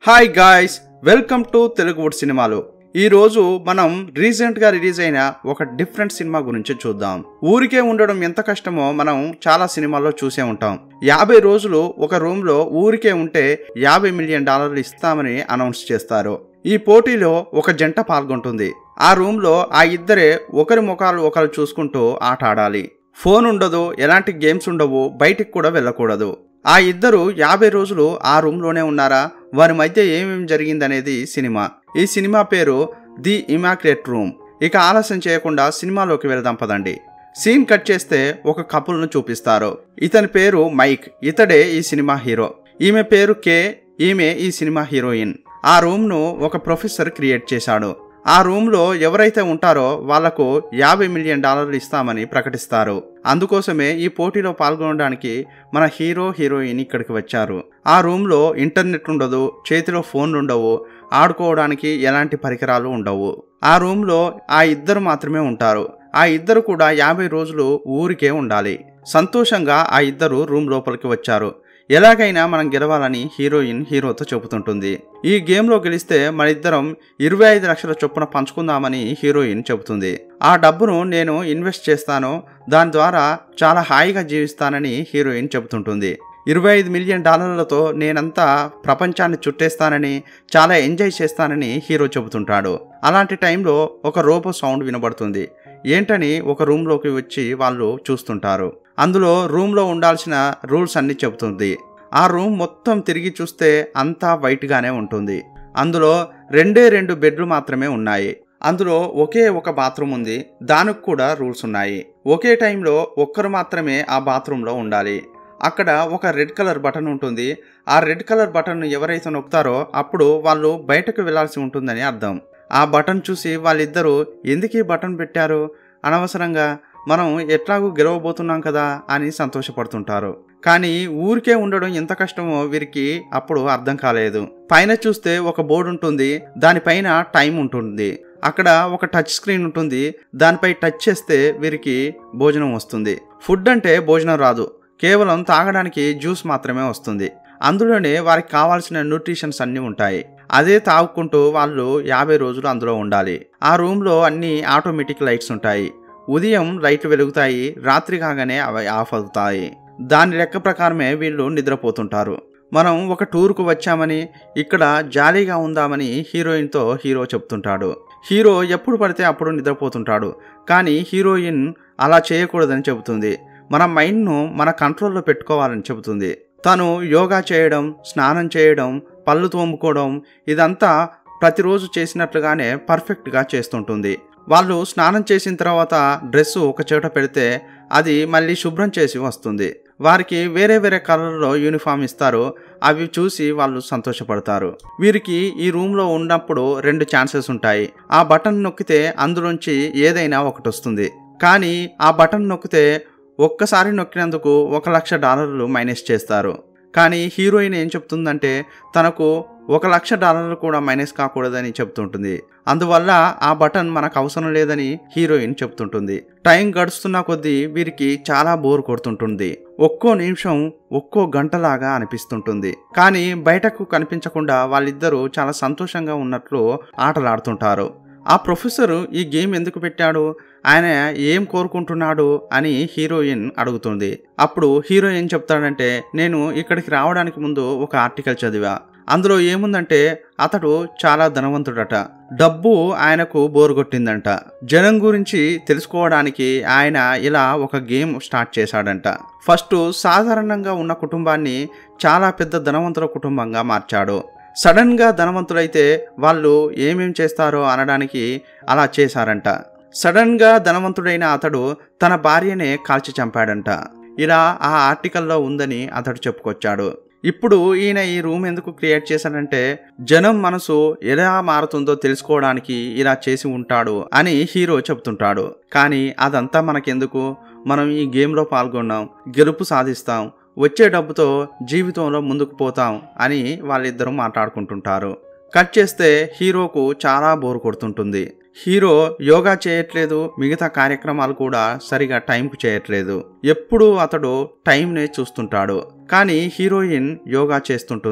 hi guys welcome to Teluguwood సినిమాలు ఈ రోజు మనం రీసెంట్ గా రిలీజ్ అయిన ఒక డిఫరెంట్ సినిమా గురించి చూద్దాం ఊరికే ఉండడం ఎంత కష్టమో మనం చాలా సినిమాల్లో చూసే ఉంటాం యాభై రోజులు ఒక రూమ్ లో ఊరికే ఉంటే యాభై మిలియన్ డాలర్లు ఇస్తామని అనౌన్స్ చేస్తారు ఈ పోటీలో ఒక జంట పాల్గొంటుంది ఆ రూమ్ లో ఆ ఇద్దరే ఒకరి ముఖాలు ఒకరు చూసుకుంటూ ఆట ఆడాలి ఫోన్ ఉండదు ఎలాంటి గేమ్స్ ఉండవు బయటికి కూడా వెళ్ళకూడదు ఆ ఇద్దరు యాభై రోజులు ఆ రూమ్లోనే ఉన్నారా వారి మధ్య ఏమేమి జరిగిందనేది సినిమా ఈ సినిమా పేరు ది ఇమాక్యులేట్ రూమ్ ఇక ఆలస్యం చేయకుండా సినిమాలోకి వెళదాం పదండి సీన్ కట్ చేస్తే ఒక కపుల్ను చూపిస్తారు ఇతని పేరు మైక్ ఇతడే ఈ సినిమా హీరో ఈమె పేరు కే ఈమె ఈ సినిమా హీరోయిన్ ఆ రూమ్ను ఒక ప్రొఫెసర్ క్రియేట్ చేశాడు ఆ రూమ్లో ఎవరైతే ఉంటారో వాళ్లకు యాభై మిలియన్ డాలర్లు ఇస్తామని ప్రకటిస్తారు అందుకోసమే ఈ పోటీలో పాల్గొనడానికి మన హీరో హీరోయిన్ ఇక్కడికి వచ్చారు ఆ రూమ్లో ఇంటర్నెట్ ఉండదు చేతిలో ఫోన్లు ఉండవు ఆడుకోవడానికి ఎలాంటి పరికరాలు ఉండవు ఆ రూమ్లో ఆ ఇద్దరు మాత్రమే ఉంటారు ఆ ఇద్దరు కూడా యాభై రోజులు ఊరికే ఉండాలి సంతోషంగా ఆ ఇద్దరు రూమ్ లోపలికి వచ్చారు ఎలాగైనా మనం గెలవాలని హీరోయిన్ హీరోతో చెబుతుంటుంది ఈ గేమ్లో గెలిస్తే మన ఇద్దరం ఇరవై ఐదు లక్షల చొప్పున పంచుకుందామని హీరోయిన్ చెబుతుంది ఆ డబ్బును నేను ఇన్వెస్ట్ చేస్తాను దాని ద్వారా చాలా హాయిగా జీవిస్తానని హీరోయిన్ చెబుతుంటుంది ఇరవై ఐదు మిలియన్ డాలర్లతో నేనంతా ప్రపంచాన్ని చుట్టేస్తానని చాలా ఎంజాయ్ చేస్తానని హీరో చెబుతుంటాడు అలాంటి టైంలో ఒక రోబో సౌండ్ వినబడుతుంది ఏంటని ఒక రూమ్లోకి వచ్చి వాళ్ళు చూస్తుంటారు అందులో రూమ్లో ఉండాల్సిన రూల్స్ అన్ని చెబుతుంది ఆ రూమ్ మొత్తం తిరిగి చూస్తే అంతా వైట్గానే ఉంటుంది అందులో రెండే రెండు బెడ్లు మాత్రమే ఉన్నాయి అందులో ఒకే ఒక బాత్రూమ్ ఉంది దానికి కూడా రూల్స్ ఉన్నాయి ఒకే టైంలో ఒక్కరు మాత్రమే ఆ బాత్రూంలో ఉండాలి అక్కడ ఒక రెడ్ కలర్ బటన్ ఉంటుంది ఆ రెడ్ కలర్ బటన్ ఎవరైతే నొక్కుతారో అప్పుడు వాళ్ళు బయటకు వెళ్లాల్సి ఉంటుందని అర్థం ఆ బటన్ చూసి వాళ్ళిద్దరూ ఎందుకు ఈ బటన్ పెట్టారు అనవసరంగా మనం ఎట్లాగూ గెలవబోతున్నాం కదా అని సంతోషపడుతుంటారు కానీ ఊరికే ఉండడం ఎంత కష్టమో వీరికి అప్పుడు అర్థం కాలేదు పైన చూస్తే ఒక బోర్డు ఉంటుంది దానిపైన టైం ఉంటుంది అక్కడ ఒక టచ్ స్క్రీన్ ఉంటుంది దానిపై టచ్ చేస్తే వీరికి భోజనం వస్తుంది ఫుడ్ అంటే భోజనం రాదు కేవలం తాగడానికి జ్యూస్ మాత్రమే వస్తుంది అందులోనే వారికి కావాల్సిన న్యూట్రిషన్స్ అన్నీ ఉంటాయి అదే తాగుకుంటూ వాళ్ళు యాభై రోజులు అందులో ఉండాలి ఆ రూమ్లో అన్ని ఆటోమేటిక్ లైట్స్ ఉంటాయి ఉదయం లైట్లు వెలుగుతాయి రాత్రి కాగానే అవి ఆఫ్ అవుతాయి దాని లెక్క ప్రకారమే వీళ్ళు నిద్రపోతుంటారు మనం ఒక టూర్కు వచ్చామని ఇక్కడ జాలీగా ఉందామని హీరోయిన్తో హీరో చెప్తుంటాడు హీరో ఎప్పుడు పడితే అప్పుడు నిద్రపోతుంటాడు కానీ హీరోయిన్ అలా చేయకూడదని చెబుతుంది మన మైండ్ను మన కంట్రోల్లో పెట్టుకోవాలని చెబుతుంది తను యోగా చేయడం స్నానం చేయడం పళ్ళు తోముకోవడం ఇదంతా ప్రతిరోజు చేసినట్లుగానే పర్ఫెక్ట్గా చేస్తుంటుంది వాళ్ళు స్నానం చేసిన తర్వాత డ్రెస్సు ఒక చోట పెడితే అది మళ్ళీ శుభ్రం చేసి వస్తుంది వారికి వేరే వేరే కలర్లో యూనిఫామ్ ఇస్తారు అవి చూసి వాళ్ళు సంతోషపడతారు వీరికి ఈ రూమ్లో ఉన్నప్పుడు రెండు ఛాన్సెస్ ఉంటాయి ఆ బటన్ నొక్కితే అందులోంచి ఏదైనా ఒకటి వస్తుంది కానీ ఆ బటన్ నొక్కితే ఒక్కసారి నొక్కినందుకు ఒక లక్ష డాలర్లు మైనస్ చేస్తారు కానీ హీరోయిన్ ఏం చెప్తుందంటే తనకు ఒక లక్ష డాలర్లు కూడా మైనస్ కాకూడదని చెప్తుంటుంది అందువల్ల ఆ బటన్ మనకు అవసరం లేదని హీరోయిన్ చెప్తుంటుంది టైం గడుస్తున్న కొద్దీ వీరికి చాలా బోర్ కొడుతుంటుంది ఒక్కో నిమిషం ఒక్కో గంటలాగా అనిపిస్తుంటుంది కానీ బయటకు కనిపించకుండా వాళ్ళిద్దరూ చాలా సంతోషంగా ఉన్నట్లు ఆటలాడుతుంటారు ఆ ప్రొఫెసర్ ఈ గేమ్ ఎందుకు పెట్టాడు ఆయన ఏం కోరుకుంటున్నాడు అని హీరోయిన్ అడుగుతుంది అప్పుడు హీరో ఏం చెప్తాడంటే నేను ఇక్కడికి రావడానికి ముందు ఒక ఆర్టికల్ చదివా అందులో ఏముందంటే అతడు చాలా ధనవంతుడట డబ్బు ఆయనకు బోరు కొట్టిందంట జనం గురించి తెలుసుకోవడానికి ఆయన ఇలా ఒక గేమ్ స్టార్ట్ చేశాడంట ఫస్ట్ సాధారణంగా ఉన్న కుటుంబాన్ని చాలా పెద్ద ధనవంతుల కుటుంబంగా మార్చాడు సడన్గా ధనవంతులైతే వాళ్ళు ఏమేం చేస్తారో అనడానికి అలా చేశారంట సడన్గా ధనవంతుడైన అతడు తన భార్యనే కాల్చి చంపాడంట ఇలా ఆ ఆర్టికల్లో ఉందని అతడు చెప్పుకొచ్చాడు ఇప్పుడు ఈయన ఈ రూమ్ ఎందుకు క్రియేట్ చేశాడంటే జనం మనసు ఎలా మారుతుందో తెలుసుకోవడానికి ఇలా చేసి ఉంటాడు అని హీరో చెప్తుంటాడు కానీ అదంతా మనకెందుకు మనం ఈ గేమ్లో పాల్గొన్నాం గెలుపు సాధిస్తాం వచ్చే డబ్బుతో జీవితంలో ముందుకు పోతాం అని వాళ్ళిద్దరూ మాట్లాడుకుంటుంటారు కట్ చేస్తే హీరోకు చాలా బోర్ కొడుతుంటుంది హీరో యోగా చేయట్లేదు మిగతా కార్యక్రమాలు కూడా సరిగా టైంకు చేయట్లేదు ఎప్పుడూ అతడు టైంనే చూస్తుంటాడు కానీ హీరోయిన్ యోగా చేస్తుంటుంది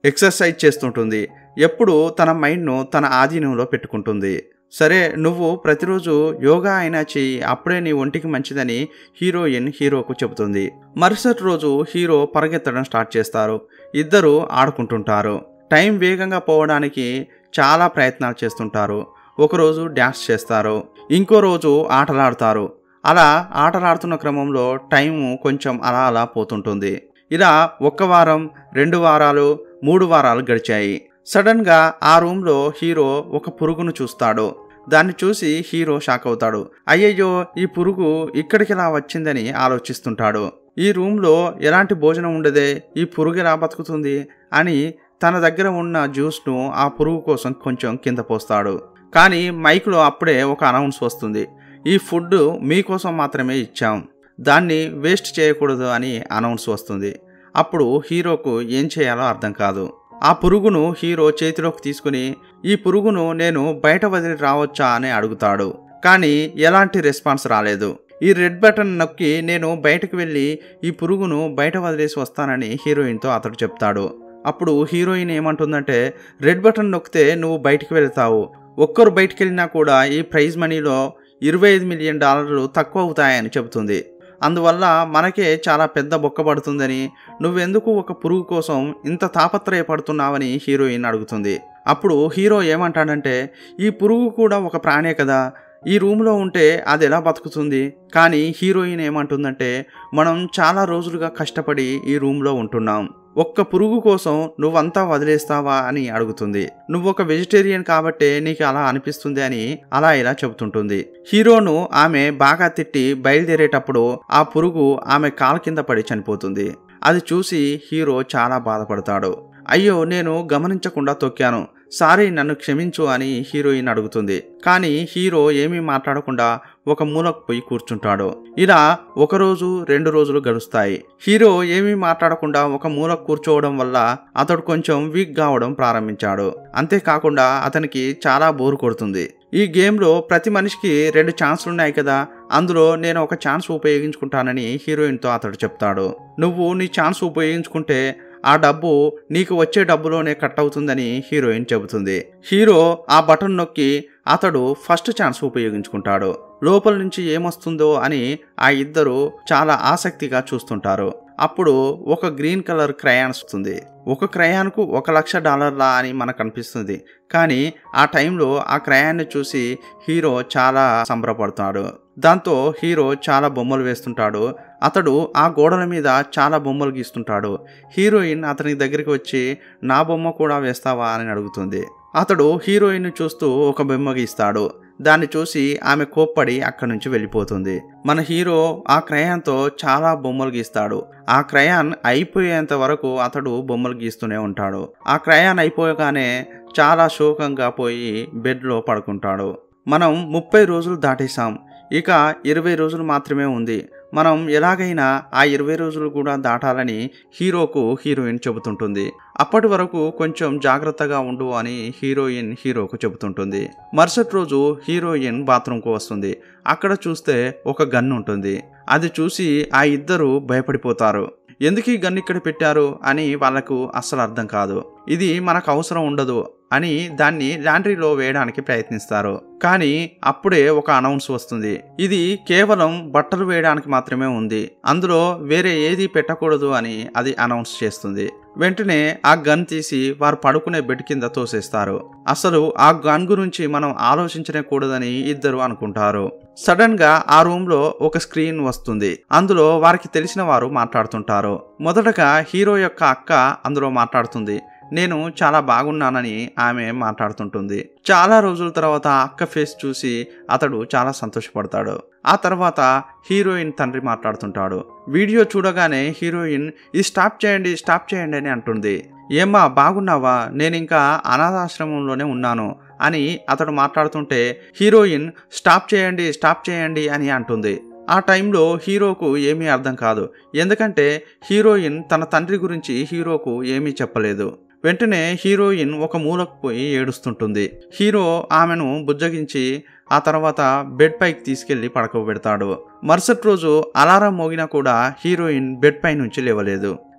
ఎక్సర్సైజ్ చేస్తుంటుంది ఎప్పుడు తన మైండ్ను తన ఆధీనంలో పెట్టుకుంటుంది సరే నువ్వు ప్రతిరోజు యోగా అయినా చెయ్యి అప్పుడే నీ ఒంటికి మంచిదని హీరోయిన్ హీరోకు చెబుతుంది మరుసటి రోజు హీరో పరిగెత్తడం స్టార్ట్ చేస్తారు ఇద్దరు ఆడుకుంటుంటారు టైం వేగంగా పోవడానికి చాలా ప్రయత్నాలు చేస్తుంటారు ఒకరోజు డ్యాన్స్ చేస్తారు ఇంకో రోజు ఆటలాడతారు అలా ఆటలాడుతున్న క్రమంలో టైము కొంచెం అలా అలా పోతుంటుంది ఇలా ఒక్క వారం రెండు వారాలు మూడు వారాలు గడిచాయి సడన్గా ఆ రూమ్లో హీరో ఒక పురుగును చూస్తాడు దాన్ని చూసి హీరో షాక్ అవుతాడు అయ్యయ్యో ఈ పురుగు ఇక్కడికి ఎలా వచ్చిందని ఆలోచిస్తుంటాడు ఈ రూమ్లో ఎలాంటి భోజనం ఉండదే ఈ పురుగు ఎలా బతుకుతుంది అని తన దగ్గర ఉన్న జ్యూస్ను ఆ పురుగు కోసం కొంచెం కింద పోస్తాడు కానీ మైక్లో అప్పుడే ఒక అనౌన్స్ వస్తుంది ఈ ఫుడ్ మీకోసం మాత్రమే ఇచ్చాం దాన్ని వేస్ట్ చేయకూడదు అని అనౌన్స్ వస్తుంది అప్పుడు హీరోకు ఏం చేయాలో అర్థం కాదు ఆ పురుగును హీరో చేతిలోకి తీసుకుని ఈ పురుగును నేను బయట వదిలి రావచ్చా అని అడుగుతాడు కానీ ఎలాంటి రెస్పాన్స్ రాలేదు ఈ రెడ్ బటన్ నొక్కి నేను బయటకు వెళ్ళి ఈ పురుగును బయట వదిలేసి వస్తానని హీరోయిన్తో అతడు చెప్తాడు అప్పుడు హీరోయిన్ ఏమంటుందంటే రెడ్ బటన్ నొక్కితే నువ్వు బయటికి వెళ్తావు ఒక్కరు బయటికి వెళ్ళినా కూడా ఈ ప్రైజ్ మనీలో ఇరవై ఐదు మిలియన్ డాలర్లు తక్కువ అవుతాయని చెబుతుంది అందువల్ల మనకే చాలా పెద్ద బొక్క పడుతుందని నువ్వెందుకు ఒక పురుగు కోసం ఇంత తాపత్రయపడుతున్నావని హీరోయిన్ అడుగుతుంది అప్పుడు హీరో ఏమంటాడంటే ఈ పురుగు కూడా ఒక ప్రాణే కదా ఈ రూమ్లో ఉంటే అది ఎలా బతుకుతుంది కానీ హీరోయిన్ ఏమంటుందంటే మనం చాలా రోజులుగా కష్టపడి ఈ రూమ్లో ఉంటున్నాం ఒక్క పురుగు కోసం నువ్వంతా వదిలేస్తావా అని అడుగుతుంది నువ్వు ఒక వెజిటేరియన్ కాబట్టే నీకు అలా అనిపిస్తుంది అని అలా ఇలా చెబుతుంటుంది హీరోను ఆమె బాగా తిట్టి బయలుదేరేటప్పుడు ఆ పురుగు ఆమె కాలు కింద పడి చనిపోతుంది అది చూసి హీరో చాలా బాధపడతాడు అయ్యో నేను గమనించకుండా తొక్కాను సారీ నన్ను క్షమించు అని హీరోయిన్ అడుగుతుంది కానీ హీరో ఏమీ మాట్లాడకుండా ఒక మూలకు పోయి కూర్చుంటాడు ఇలా ఒక రోజు రెండు రోజులు గడుస్తాయి హీరో ఏమీ మాట్లాడకుండా ఒక మూలకు కూర్చోవడం వల్ల అతడు కొంచెం వీక్ కావడం ప్రారంభించాడు అంతేకాకుండా అతనికి చాలా బోరు కొడుతుంది ఈ గేమ్లో ప్రతి మనిషికి రెండు ఛాన్స్లు ఉన్నాయి కదా అందులో నేను ఒక ఛాన్స్ ఉపయోగించుకుంటానని హీరోయిన్తో అతడు చెప్తాడు నువ్వు నీ ఛాన్స్ ఉపయోగించుకుంటే ఆ డబ్బు నీకు వచ్చే డబ్బులోనే కట్ అవుతుందని హీరోయిన్ చెబుతుంది హీరో ఆ బటన్ నొక్కి అతడు ఫస్ట్ ఛాన్స్ ఉపయోగించుకుంటాడు లోపల నుంచి ఏమొస్తుందో అని ఆ ఇద్దరు చాలా ఆసక్తిగా చూస్తుంటారు అప్పుడు ఒక గ్రీన్ కలర్ క్రయాన్ వస్తుంది ఒక క్రయాన్కు ఒక లక్ష డాలర్లా అని మనకు అనిపిస్తుంది కానీ ఆ టైంలో ఆ క్రయాన్ని చూసి హీరో చాలా సంబరపడతాడు దాంతో హీరో చాలా బొమ్మలు వేస్తుంటాడు అతడు ఆ గోడల మీద చాలా బొమ్మలు గీస్తుంటాడు హీరోయిన్ అతని దగ్గరికి వచ్చి నా బొమ్మ కూడా వేస్తావా అని అడుగుతుంది అతడు హీరోయిన్ చూస్తూ ఒక బొమ్మ గీస్తాడు దాన్ని చూసి ఆమె కోప్పడి అక్కడి నుంచి వెళ్ళిపోతుంది మన హీరో ఆ క్రయాన్తో చాలా బొమ్మలు గీస్తాడు ఆ క్రయాన్ అయిపోయేంత వరకు అతడు బొమ్మలు గీస్తూనే ఉంటాడు ఆ క్రయాన్ అయిపోయగానే చాలా శోకంగా పోయి బెడ్లో పడుకుంటాడు మనం ముప్పై రోజులు దాటేశాం ఇక ఇరవై రోజులు మాత్రమే ఉంది మనం ఎలాగైనా ఆ ఇరవై రోజులు కూడా దాటాలని హీరోకు హీరోయిన్ చెబుతుంటుంది అప్పటి వరకు కొంచెం జాగ్రత్తగా ఉండు అని హీరోయిన్ హీరోకు చెబుతుంటుంది మరుసటి రోజు హీరోయిన్ బాత్రూంకు వస్తుంది అక్కడ చూస్తే ఒక గన్ ఉంటుంది అది చూసి ఆ ఇద్దరు భయపడిపోతారు ఎందుకు ఈ గన్ ఇక్కడ పెట్టారు అని వాళ్ళకు అస్సలు అర్థం కాదు ఇది మనకు అవసరం ఉండదు అని దాన్ని లాండ్రీలో వేయడానికి ప్రయత్నిస్తారు కానీ అప్పుడే ఒక అనౌన్స్ వస్తుంది ఇది కేవలం బట్టలు వేయడానికి మాత్రమే ఉంది అందులో వేరే ఏది పెట్టకూడదు అని అది అనౌన్స్ చేస్తుంది వెంటనే ఆ గన్ తీసి వారు పడుకునే బెడ్ కింద తోసేస్తారు అసలు ఆ గన్ గురించి మనం ఆలోచించనే కూడదని ఇద్దరు అనుకుంటారు సడన్ గా ఆ రూమ్ లో ఒక స్క్రీన్ వస్తుంది అందులో వారికి తెలిసిన వారు మాట్లాడుతుంటారు మొదటగా హీరో యొక్క అక్క అందులో మాట్లాడుతుంది నేను చాలా బాగున్నానని ఆమె మాట్లాడుతుంటుంది చాలా రోజుల తర్వాత అక్క ఫేస్ చూసి అతడు చాలా సంతోషపడతాడు ఆ తర్వాత హీరోయిన్ తండ్రి మాట్లాడుతుంటాడు వీడియో చూడగానే హీరోయిన్ ఈ స్టాప్ చేయండి స్టాప్ చేయండి అని అంటుంది ఏమ్మా బాగున్నావా నేను ఇంకా అనాథాశ్రమంలోనే ఉన్నాను అని అతడు మాట్లాడుతుంటే హీరోయిన్ స్టాప్ చేయండి స్టాప్ చేయండి అని అంటుంది ఆ టైంలో హీరోకు ఏమీ అర్థం కాదు ఎందుకంటే హీరోయిన్ తన తండ్రి గురించి హీరోకు ఏమీ చెప్పలేదు వెంటనే హీరోయిన్ ఒక మూలకు పోయి ఏడుస్తుంటుంది హీరో ఆమెను బుజ్జగించి ఆ తర్వాత బెడ్ పైకి తీసుకెళ్లి పడకబెడతాడు మరుసటి రోజు అలారం మోగినా కూడా హీరోయిన్ బెడ్ పై నుంచి లేవలేదు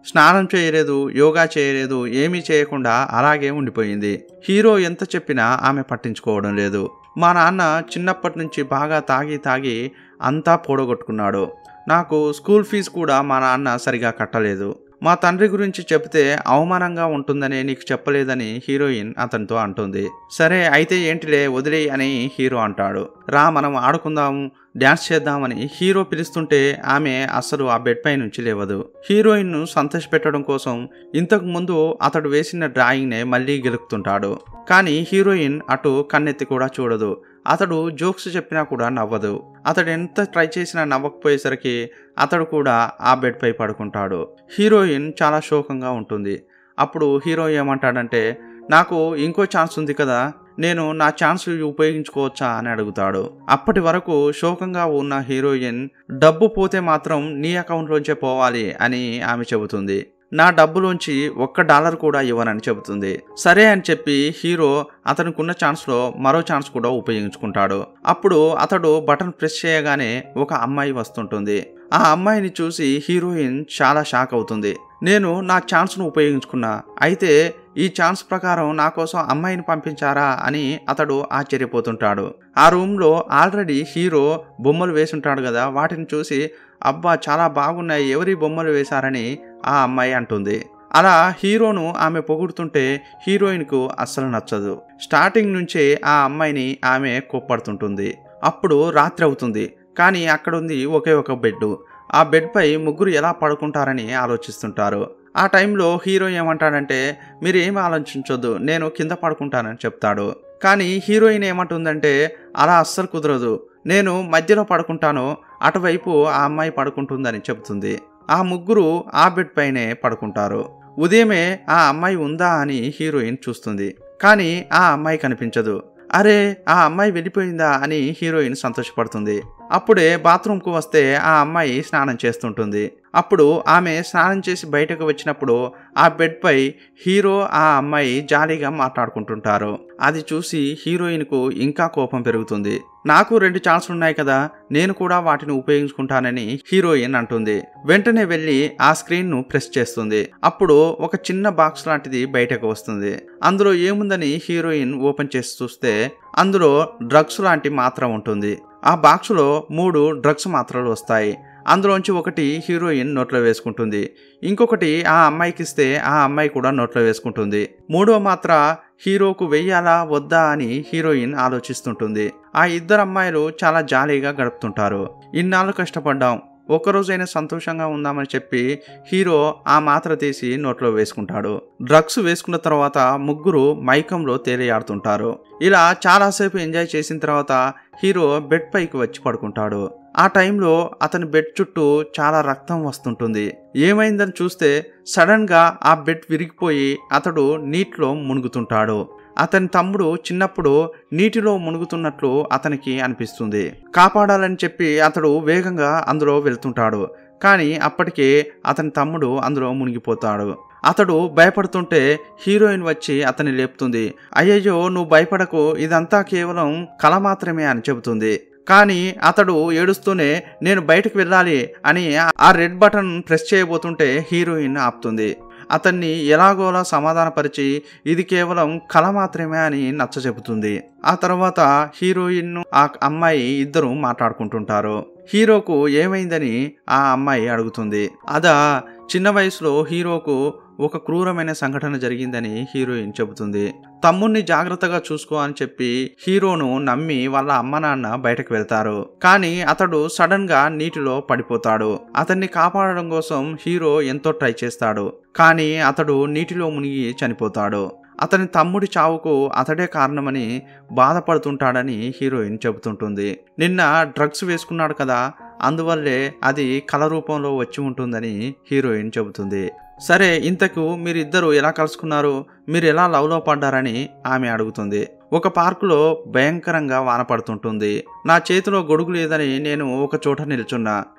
స్నానం చేయలేదు యోగా చేయలేదు ఏమీ చేయకుండా అలాగే ఉండిపోయింది హీరో ఎంత చెప్పినా ఆమె పట్టించుకోవడం లేదు మా నాన్న చిన్నప్పటి నుంచి బాగా తాగి తాగి అంతా పోడగొట్టుకున్నాడు నాకు స్కూల్ ఫీజు కూడా మా నాన్న సరిగా కట్టలేదు మా తండ్రి గురించి చెప్తే అవమానంగా ఉంటుందని నీకు చెప్పలేదని హీరోయిన్ అతనితో అంటుంది సరే అయితే ఏంటిలే వదిలే అని హీరో అంటాడు రా మనం ఆడుకుందాము డ్యాన్స్ చేద్దామని హీరో పిలుస్తుంటే ఆమె అసలు ఆ బెడ్ పై నుంచి లేవదు హీరోయిన్ను సంతోషపెట్టడం కోసం ఇంతకు ముందు అతడు వేసిన డ్రాయింగ్నే మళ్ళీ గెలుపుతుంటాడు కానీ హీరోయిన్ అటు కన్నెత్తి కూడా చూడదు అతడు జోక్స్ చెప్పినా కూడా నవ్వదు అతడు ఎంత ట్రై చేసినా నవ్వకపోయేసరికి అతడు కూడా ఆ బెడ్ పై పడుకుంటాడు హీరోయిన్ చాలా శోకంగా ఉంటుంది అప్పుడు హీరో ఏమంటాడంటే నాకు ఇంకో ఛాన్స్ ఉంది కదా నేను నా ఛాన్స్ ఉపయోగించుకోవచ్చా అని అడుగుతాడు అప్పటి వరకు శోకంగా ఉన్న హీరోయిన్ డబ్బు పోతే మాత్రం నీ అకౌంట్లోంచే పోవాలి అని ఆమె చెబుతుంది నా డబ్బులోంచి ఒక్క డాలర్ కూడా ఇవ్వనని చెబుతుంది సరే అని చెప్పి హీరో అతనికున్న ఛాన్స్లో మరో ఛాన్స్ కూడా ఉపయోగించుకుంటాడు అప్పుడు అతడు బటన్ ప్రెస్ చేయగానే ఒక అమ్మాయి వస్తుంటుంది ఆ అమ్మాయిని చూసి హీరోయిన్ చాలా షాక్ అవుతుంది నేను నా ఛాన్స్ను ఉపయోగించుకున్నా అయితే ఈ ఛాన్స్ ప్రకారం నా కోసం అమ్మాయిని పంపించారా అని అతడు ఆశ్చర్యపోతుంటాడు ఆ రూమ్లో ఆల్రెడీ హీరో బొమ్మలు వేసుంటాడు కదా వాటిని చూసి అబ్బా చాలా బాగున్నాయి ఎవరి బొమ్మలు వేశారని ఆ అమ్మాయి అంటుంది అలా హీరోను ఆమె పొగుడుతుంటే హీరోయిన్కు అస్సలు నచ్చదు స్టార్టింగ్ నుంచే ఆ అమ్మాయిని ఆమె కోప్పడుతుంటుంది అప్పుడు రాత్రి అవుతుంది కానీ అక్కడ ఉంది ఒకే ఒక బెడ్ ఆ బెడ్పై ముగ్గురు ఎలా పడుకుంటారని ఆలోచిస్తుంటారు ఆ టైంలో హీరో ఏమంటాడంటే మీరు ఏమి ఆలోచించొద్దు నేను కింద పడుకుంటానని చెప్తాడు కానీ హీరోయిన్ ఏమంటుందంటే అలా అస్సలు కుదరదు నేను మధ్యలో పడుకుంటాను అటువైపు ఆ అమ్మాయి పడుకుంటుందని చెబుతుంది ఆ ముగ్గురు ఆ బెడ్ పైనే పడుకుంటారు ఉదయమే ఆ అమ్మాయి ఉందా అని హీరోయిన్ చూస్తుంది కానీ ఆ అమ్మాయి కనిపించదు అరే ఆ అమ్మాయి వెళ్ళిపోయిందా అని హీరోయిన్ సంతోషపడుతుంది అప్పుడే బాత్రూంకు వస్తే ఆ అమ్మాయి స్నానం చేస్తుంటుంది అప్పుడు ఆమె స్నానం చేసి బయటకు వచ్చినప్పుడు ఆ బెడ్పై హీరో ఆ అమ్మాయి జాలీగా మాట్లాడుకుంటుంటారు అది చూసి హీరోయిన్కు ఇంకా కోపం పెరుగుతుంది నాకు రెండు ఛాన్సులు ఉన్నాయి కదా నేను కూడా వాటిని ఉపయోగించుకుంటానని హీరోయిన్ అంటుంది వెంటనే వెళ్ళి ఆ స్క్రీన్ను ప్రెస్ చేస్తుంది అప్పుడు ఒక చిన్న బాక్స్ లాంటిది బయటకు వస్తుంది అందులో ఏముందని హీరోయిన్ ఓపెన్ చేసి చూస్తే అందులో డ్రగ్స్ లాంటి మాత్ర ఉంటుంది ఆ బాక్సులో మూడు డ్రగ్స్ మాత్రలు వస్తాయి అందులోంచి ఒకటి హీరోయిన్ నోట్లో వేసుకుంటుంది ఇంకొకటి ఆ అమ్మాయికి ఇస్తే ఆ అమ్మాయి కూడా నోట్లో వేసుకుంటుంది మూడో మాత్ర హీరోకు వెయ్యాలా వద్దా అని హీరోయిన్ ఆలోచిస్తుంటుంది ఆ ఇద్దరు అమ్మాయిలు చాలా జాలీగా గడుపుతుంటారు ఇన్నాళ్ళు కష్టపడ్డాం ఒక్కరోజైనా సంతోషంగా ఉందామని చెప్పి హీరో ఆ మాత్ర తీసి నోట్లో వేసుకుంటాడు డ్రగ్స్ వేసుకున్న తర్వాత ముగ్గురు మైకంలో తేలియాడుతుంటారు ఇలా చాలాసేపు ఎంజాయ్ చేసిన తర్వాత హీరో బెడ్ పైకి వచ్చి పడుకుంటాడు ఆ టైంలో అతని బెడ్ చుట్టూ చాలా రక్తం వస్తుంటుంది ఏమైందని చూస్తే సడన్గా ఆ బెడ్ విరిగిపోయి అతడు నీటిలో మునుగుతుంటాడు అతని తమ్ముడు చిన్నప్పుడు నీటిలో మునుగుతున్నట్లు అతనికి అనిపిస్తుంది కాపాడాలని చెప్పి అతడు వేగంగా అందులో వెళ్తుంటాడు కానీ అప్పటికే అతని తమ్ముడు అందులో మునిగిపోతాడు అతడు భయపడుతుంటే హీరోయిన్ వచ్చి అతన్ని లేపుతుంది అయ్యయ్యో నువ్వు భయపడకు ఇదంతా కేవలం కళ మాత్రమే అని చెబుతుంది కానీ అతడు ఏడుస్తూనే నేను బయటకు వెళ్ళాలి అని ఆ రెడ్ బటన్ ప్రెస్ చేయబోతుంటే హీరోయిన్ ఆపుతుంది అతన్ని ఎలాగోలా సమాధానపరిచి ఇది కేవలం కళ మాత్రమే అని నచ్చ చెబుతుంది ఆ తర్వాత హీరోయిన్ ఆ అమ్మాయి ఇద్దరు మాట్లాడుకుంటుంటారు హీరోకు ఏమైందని ఆ అమ్మాయి అడుగుతుంది అదా చిన్న వయసులో హీరోకు ఒక క్రూరమైన సంఘటన జరిగిందని హీరోయిన్ చెబుతుంది తమ్ముణ్ణి జాగ్రత్తగా చూసుకో అని చెప్పి హీరోను నమ్మి వాళ్ళ అమ్మ నాన్న బయటకు వెళ్తారు కానీ అతడు సడన్ గా నీటిలో పడిపోతాడు అతన్ని కాపాడడం కోసం హీరో ఎంతో ట్రై చేస్తాడు కానీ అతడు నీటిలో మునిగి చనిపోతాడు అతని తమ్ముడి చావుకు అతడే కారణమని బాధపడుతుంటాడని హీరోయిన్ చెబుతుంటుంది నిన్న డ్రగ్స్ వేసుకున్నాడు కదా అందువల్లే అది కళ రూపంలో వచ్చి ఉంటుందని హీరోయిన్ చెబుతుంది సరే ఇంతకు మీరిద్దరు ఎలా కలుసుకున్నారు మీరు ఎలా లవ్లో పడ్డారని ఆమె అడుగుతుంది ఒక పార్కులో భయంకరంగా వాన పడుతుంటుంది నా చేతిలో గొడుగు లేదని నేను ఒక చోట నిల్చున్నా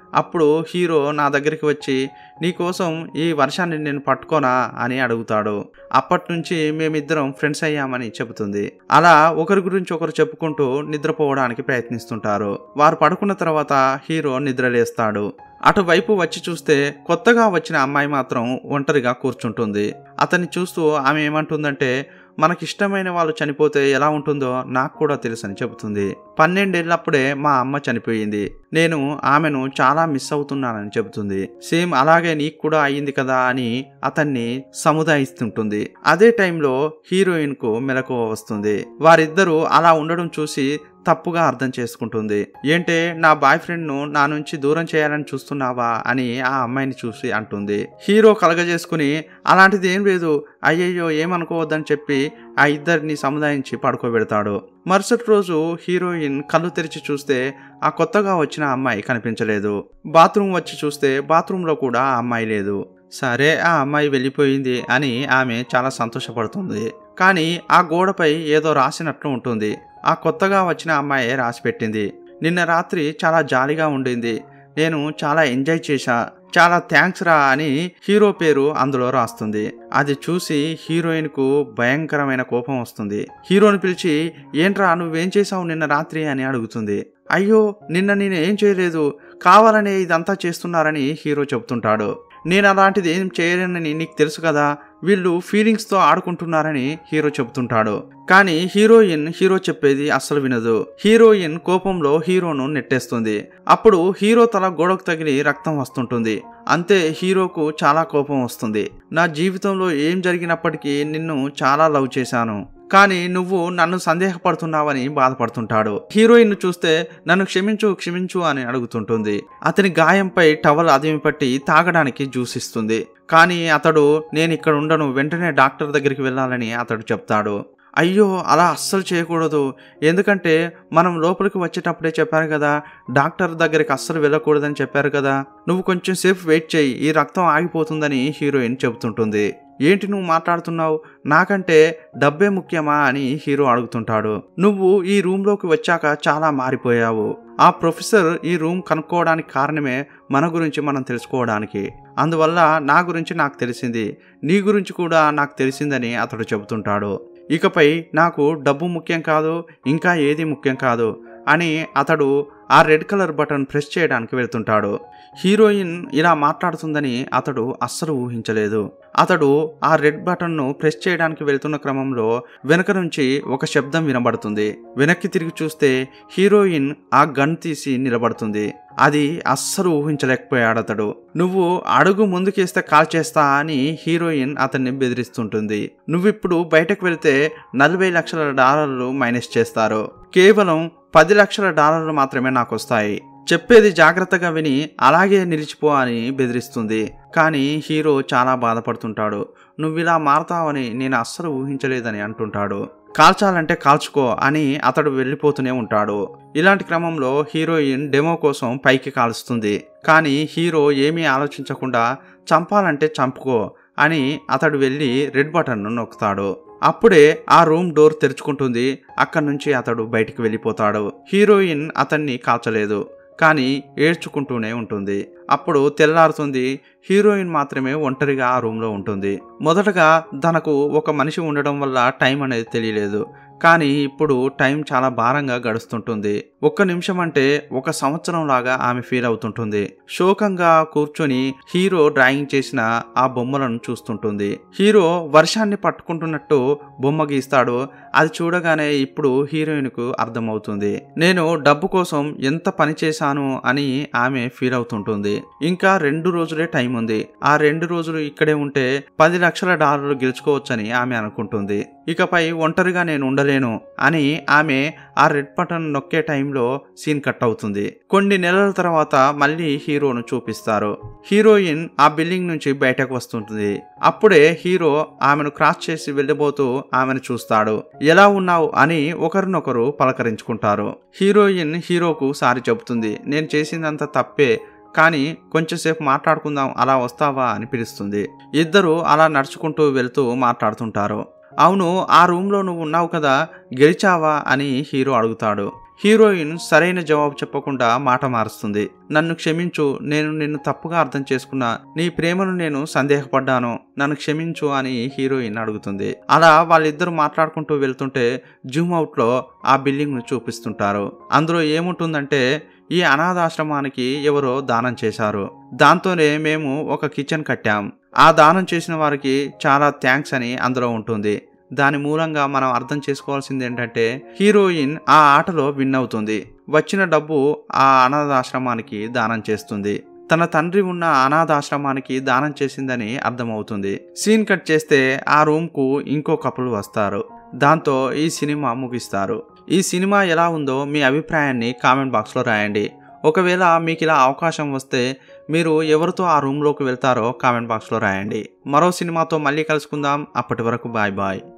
అప్పుడు హీరో నా దగ్గరికి వచ్చి నీకోసం ఈ వర్షాన్ని నేను పట్టుకోనా అని అడుగుతాడు అప్పటి నుంచి మేమిద్దరం ఫ్రెండ్స్ అయ్యామని చెబుతుంది అలా ఒకరి గురించి ఒకరు చెప్పుకుంటూ నిద్రపోవడానికి ప్రయత్నిస్తుంటారు వారు పడుకున్న తర్వాత హీరో నిద్రలేస్తాడు అటువైపు వచ్చి చూస్తే కొత్తగా వచ్చిన అమ్మాయి మాత్రం ఒంటరిగా కూర్చుంటుంది అతన్ని చూస్తూ ఆమె ఏమంటుందంటే మనకిష్టమైన వాళ్ళు చనిపోతే ఎలా ఉంటుందో నాకు కూడా తెలుసని చెబుతుంది పన్నెండేళ్ళప్పుడే మా అమ్మ చనిపోయింది నేను ఆమెను చాలా మిస్ అవుతున్నానని చెబుతుంది సేమ్ అలాగే నీకు కూడా అయ్యింది కదా అని అతన్ని సముదాయిస్తుంటుంది అదే టైంలో హీరోయిన్ కు మెలకువ వస్తుంది వారిద్దరూ అలా ఉండడం చూసి తప్పుగా అర్థం చేసుకుంటుంది ఏంటే నా బాయ్ ఫ్రెండ్ను నా నుంచి దూరం చేయాలని చూస్తున్నావా అని ఆ అమ్మాయిని చూసి అంటుంది హీరో కలగజేసుకుని అలాంటిది ఏం లేదు అయ్యయ్యో ఏమనుకోవద్దని చెప్పి ఆ ఇద్దరిని సముదాయించి పడుకోబెడతాడు మరుసటి రోజు హీరోయిన్ కళ్ళు తెరిచి చూస్తే ఆ కొత్తగా వచ్చిన అమ్మాయి కనిపించలేదు బాత్రూమ్ వచ్చి చూస్తే బాత్రూంలో కూడా ఆ అమ్మాయి లేదు సరే ఆ అమ్మాయి వెళ్ళిపోయింది అని ఆమె చాలా సంతోషపడుతుంది కానీ ఆ గోడపై ఏదో రాసినట్లు ఉంటుంది ఆ కొత్తగా వచ్చిన అమ్మాయి రాసి పెట్టింది నిన్న రాత్రి చాలా జాలీగా ఉండింది నేను చాలా ఎంజాయ్ చేశా చాలా థ్యాంక్స్ రా అని హీరో పేరు అందులో రాస్తుంది అది చూసి హీరోయిన్ కు భయంకరమైన కోపం వస్తుంది హీరోని పిలిచి ఏంట్రా నువ్వేం చేసావు నిన్న రాత్రి అని అడుగుతుంది అయ్యో నిన్న నేను ఏం చేయలేదు కావాలనే ఇదంతా చేస్తున్నారని హీరో చెబుతుంటాడు నేను అలాంటిది ఏం చేయలేనని నీకు తెలుసు కదా వీళ్ళు ఫీలింగ్స్తో ఆడుకుంటున్నారని హీరో చెబుతుంటాడు కానీ హీరోయిన్ హీరో చెప్పేది అస్సలు వినదు హీరోయిన్ కోపంలో హీరోను నెట్టేస్తుంది అప్పుడు హీరో తల గోడకు తగిలి రక్తం వస్తుంటుంది అంతే హీరోకు చాలా కోపం వస్తుంది నా జీవితంలో ఏం జరిగినప్పటికీ నిన్ను చాలా లవ్ చేశాను కానీ నువ్వు నన్ను సందేహపడుతున్నావని బాధపడుతుంటాడు హీరోయిన్ చూస్తే నన్ను క్షమించు క్షమించు అని అడుగుతుంటుంది అతని గాయంపై టవల్ అదిమి పట్టి తాగడానికి జ్యూస్ ఇస్తుంది కానీ అతడు నేను ఇక్కడ ఉండను వెంటనే డాక్టర్ దగ్గరికి వెళ్ళాలని అతడు చెప్తాడు అయ్యో అలా అస్సలు చేయకూడదు ఎందుకంటే మనం లోపలికి వచ్చేటప్పుడే చెప్పారు కదా డాక్టర్ దగ్గరికి అస్సలు వెళ్ళకూడదని చెప్పారు కదా నువ్వు కొంచెం సేపు వెయిట్ చేయి ఈ రక్తం ఆగిపోతుందని హీరోయిన్ చెబుతుంటుంది ఏంటి నువ్వు మాట్లాడుతున్నావు నాకంటే డబ్బే ముఖ్యమా అని హీరో అడుగుతుంటాడు నువ్వు ఈ రూమ్లోకి వచ్చాక చాలా మారిపోయావు ఆ ప్రొఫెసర్ ఈ రూమ్ కనుక్కోవడానికి కారణమే మన గురించి మనం తెలుసుకోవడానికి అందువల్ల నా గురించి నాకు తెలిసింది నీ గురించి కూడా నాకు తెలిసిందని అతడు చెబుతుంటాడు ఇకపై నాకు డబ్బు ముఖ్యం కాదు ఇంకా ఏది ముఖ్యం కాదు అని అతడు ఆ రెడ్ కలర్ బటన్ ప్రెస్ చేయడానికి వెళ్తుంటాడు హీరోయిన్ ఇలా మాట్లాడుతుందని అతడు అస్సలు ఊహించలేదు అతడు ఆ రెడ్ బటన్ను ప్రెస్ చేయడానికి వెళ్తున్న క్రమంలో వెనక నుంచి ఒక శబ్దం వినబడుతుంది వెనక్కి తిరిగి చూస్తే హీరోయిన్ ఆ గన్ తీసి నిలబడుతుంది అది అస్సలు ఊహించలేకపోయాడు అతడు నువ్వు అడుగు ముందుకేస్తే కాల్ చేస్తా అని హీరోయిన్ అతన్ని బెదిరిస్తుంటుంది నువ్విప్పుడు బయటకు వెళ్తే నలభై లక్షల డాలర్లు మైనస్ చేస్తారు కేవలం పది లక్షల డాలర్లు మాత్రమే నాకు వస్తాయి చెప్పేది జాగ్రత్తగా విని అలాగే నిలిచిపో అని బెదిరిస్తుంది కానీ హీరో చాలా బాధపడుతుంటాడు నువ్వు ఇలా మారతావని నేను అస్సలు ఊహించలేదని అంటుంటాడు కాల్చాలంటే కాల్చుకో అని అతడు వెళ్ళిపోతూనే ఉంటాడు ఇలాంటి క్రమంలో హీరోయిన్ డెమో కోసం పైకి కాలుస్తుంది కానీ హీరో ఏమీ ఆలోచించకుండా చంపాలంటే చంపుకో అని అతడు వెళ్ళి రెడ్ బటన్ను నొక్కుతాడు అప్పుడే ఆ రూమ్ డోర్ తెరుచుకుంటుంది అక్కడి నుంచి అతడు బయటికి వెళ్ళిపోతాడు హీరోయిన్ అతన్ని కాల్చలేదు కానీ ఏడ్చుకుంటూనే ఉంటుంది అప్పుడు తెల్లారుతుంది హీరోయిన్ మాత్రమే ఒంటరిగా ఆ రూమ్లో ఉంటుంది మొదటగా తనకు ఒక మనిషి ఉండడం వల్ల టైం అనేది తెలియలేదు కానీ ఇప్పుడు టైం చాలా భారంగా గడుస్తుంటుంది ఒక్క నిమిషం అంటే ఒక సంవత్సరం లాగా ఆమె ఫీల్ అవుతుంటుంది శోకంగా కూర్చొని హీరో డ్రాయింగ్ చేసిన ఆ బొమ్మలను చూస్తుంటుంది హీరో వర్షాన్ని పట్టుకుంటున్నట్టు బొమ్మ గీస్తాడు అది చూడగానే ఇప్పుడు హీరోయిన్ కు అర్థమవుతుంది నేను డబ్బు కోసం ఎంత పని చేశాను అని ఆమె ఫీల్ అవుతుంటుంది ఇంకా రెండు రోజులే టైం ఉంది ఆ రెండు రోజులు ఇక్కడే ఉంటే పది లక్షల డాలర్లు గెలుచుకోవచ్చని ఆమె అనుకుంటుంది ఇకపై ఒంటరిగా నేను ఉండలేను అని ఆమె ఆ రెడ్ బటన్ నొక్కే టైంలో సీన్ కట్ అవుతుంది కొన్ని నెలల తర్వాత మళ్ళీ హీరోను చూపిస్తారు హీరోయిన్ ఆ బిల్డింగ్ నుంచి బయటకు వస్తుంటుంది అప్పుడే హీరో ఆమెను క్రాస్ చేసి వెళ్ళబోతూ ఆమెను చూస్తాడు ఎలా ఉన్నావు అని ఒకరినొకరు పలకరించుకుంటారు హీరోయిన్ హీరోకు సారి చెబుతుంది నేను చేసిందంత తప్పే కానీ కొంచెంసేపు మాట్లాడుకుందాం అలా వస్తావా అని పిలుస్తుంది ఇద్దరు అలా నడుచుకుంటూ వెళ్తూ మాట్లాడుతుంటారు అవును ఆ రూమ్లో నువ్వు ఉన్నావు కదా గెలిచావా అని హీరో అడుగుతాడు హీరోయిన్ సరైన జవాబు చెప్పకుండా మాట మారుస్తుంది నన్ను క్షమించు నేను నిన్ను తప్పుగా అర్థం చేసుకున్నా నీ ప్రేమను నేను సందేహపడ్డాను నన్ను క్షమించు అని హీరోయిన్ అడుగుతుంది అలా వాళ్ళిద్దరు మాట్లాడుకుంటూ వెళ్తుంటే జూమ్ అవుట్ లో ఆ బిల్డింగ్ ను చూపిస్తుంటారు అందులో ఏముంటుందంటే ఈ అనాథాశ్రమానికి ఎవరో దానం చేశారు దాంతోనే మేము ఒక కిచెన్ కట్టాం ఆ దానం చేసిన వారికి చాలా థ్యాంక్స్ అని అందులో ఉంటుంది దాని మూలంగా మనం అర్థం చేసుకోవాల్సింది ఏంటంటే హీరోయిన్ ఆ ఆటలో విన్ అవుతుంది వచ్చిన డబ్బు ఆ అనాథాశ్రమానికి దానం చేస్తుంది తన తండ్రి ఉన్న అనాథాశ్రమానికి దానం చేసిందని అర్థమవుతుంది సీన్ కట్ చేస్తే ఆ రూమ్కు ఇంకో కపుల్ వస్తారు దాంతో ఈ సినిమా ముగిస్తారు ఈ సినిమా ఎలా ఉందో మీ అభిప్రాయాన్ని కామెంట్ బాక్స్లో రాయండి ఒకవేళ మీకు ఇలా అవకాశం వస్తే మీరు ఎవరితో ఆ రూమ్లోకి వెళ్తారో కామెంట్ బాక్స్లో రాయండి మరో సినిమాతో మళ్ళీ కలుసుకుందాం అప్పటి వరకు బాయ్ బాయ్